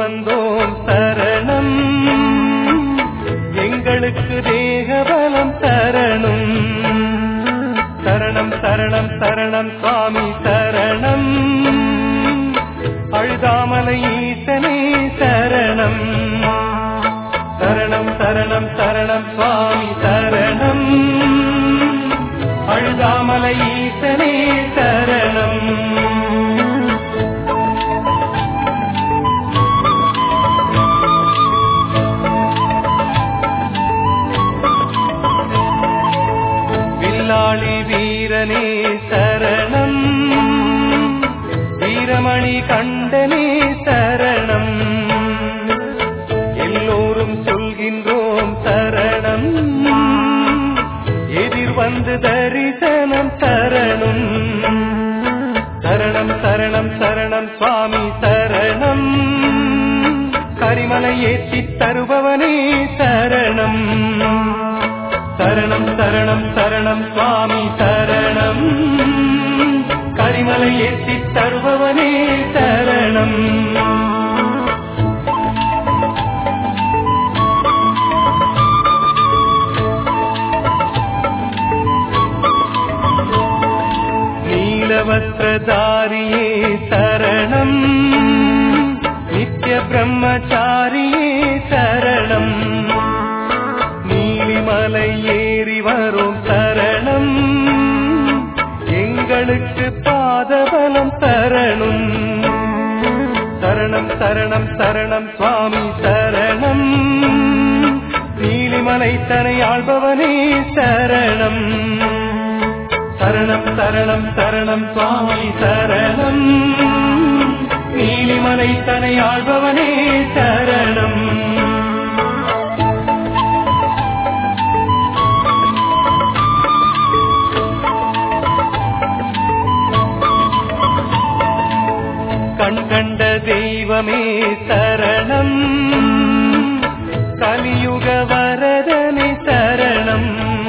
வந்தோம் சரணம் எங்களுக்கு தேகபலம் தரணும் சரணம் சரணம் சரணம் சுவாமி சரணம் அழுதாமலை ஈசனே சரணம் சரணம் சரணம் சரணம் சுவாமி சரணம் அழுதாமலை ஈசனே சரணம் வில்லாளி வீரனே சரணம் வீரமணி கண்டனே சரணம் எல்லோரும் சொல்கின்றோம் சரணம் எதிர் வந்து தரிசனம் தரணும் சரணம் சரணம் சரணம் சுவாமி சரணம் கரிமலை ஏற்றித் தருபவனே சரணம் சரணம் சரணம் சரணம் சுவாமி சரணம் கரிமலை ஏற்றித் தருபவனே சரணம் நீலவஸ்திரதாரியே சரணம் நித்ய பிரம்மச்சாரியே சரணம் நீலிமலை ஏறி வரும் சரணம் எங்களுக்கு பாதபலம் தரணும் சரணம் சரணம் சரணம் சுவாமி சரணம் நீலிமலை தனை ஆள்பவனே சரணம் சரணம் சரணம் சரணம் சுவாமி சரணம் நீலிமலை தனை ஆள்பவனே சரணம் கண் கண்ட தெய்வமே சரணம் கலியுக வரதனை சரணம்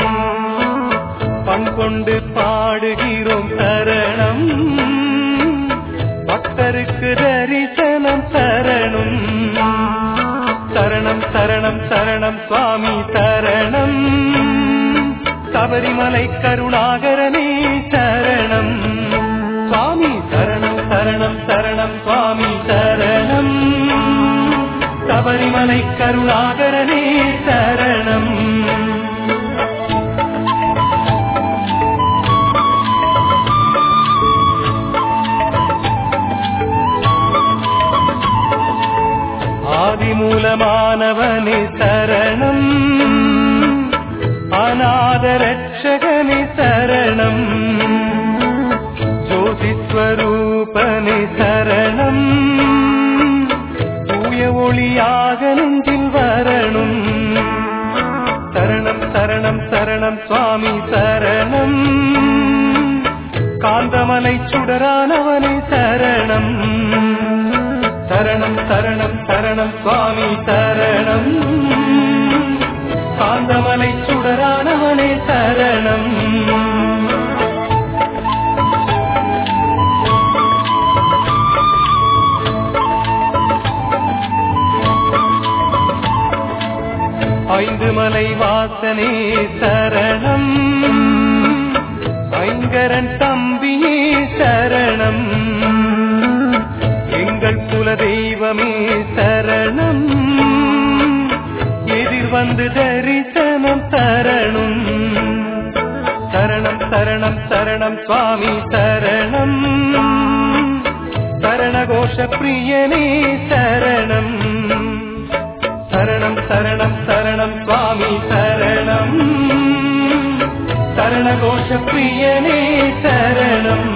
பண் கொண்டு பாடுகிறோம் சரணம் பக்தருக்கு தரிசனம் சரணம் சரணம் சரணம் சரணம் சுவாமி சரணம் சபரிமலை கருணாகரனே சரணம் சுவாமி சரணம் சரணம் சரணம் சுவாமி சரணம் சபரிமலை கருணாகரனே சரணம் ஆதிமூலமானவனே சரணம் அநாதரட்சகனே சரணம் ஜோதிஸ்வரூபனே சரணம் தூய ஒளியாக நெஞ்சில் வரணும் சரணம் சரணம் சரணம் சுவாமி சரணம் காந்தமலை சுடரானவனே சரணம் சரணம் சரணம் சரணம் சுவாமி சரணம் காந்தமலை சுடரானவனே சரணம் ஐந்து மலை வாசனே சரணம் ஐங்கரன் தம்பியே சரணம் எங்கள் குல தெய்வமே சரணம் எதிர் வந்து தரிசனம் தரணும் சரணம் சரணம் சரணம் சுவாமி சரணம் சரணகோஷ பிரியனே சரணம் சரணம் சரணம் சரணம் சுவாமி சரணம் சரணகோஷ பிரியனே சரணம்